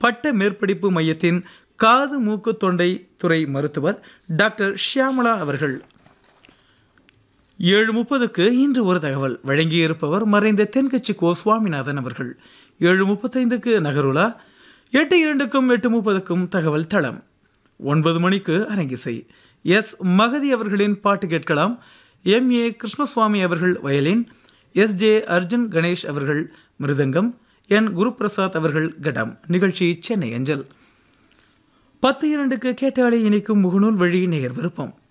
பட்ட மேற்படிப்பு மையத்தின் காது மூக்கு தொண்டை துறை மருத்துவர் டாக்டர் ஷியாமலா அவர்கள் ஏழு முப்பதுக்கு இன்று ஒரு தகவல் வழங்கியிருப்பவர் மறைந்த தென்கட்சி கோ சுவாமிநாதன் அவர்கள் ஏழு முப்பத்தைந்துக்கு நகருலா எட்டு இரண்டுக்கும் எட்டு முப்பதுக்கும் தகவல் தளம் ஒன்பது மணிக்கு அரங்கிசை எஸ் மகதி அவர்களின் பாட்டு கேட்கலாம் எம் ஏ கிருஷ்ணசுவாமி அவர்கள் violin S J Arjun Ganesh அவர்கள் மிருதங்கம் என் குருபிரசாத் அவர்கள் கடம் நிகழ்ச்சி சென்னை அஞ்சல் பத்து இரண்டுக்கு கேட்டாலே இணைக்கும் முகநூல் வழி நேர் விருப்பம்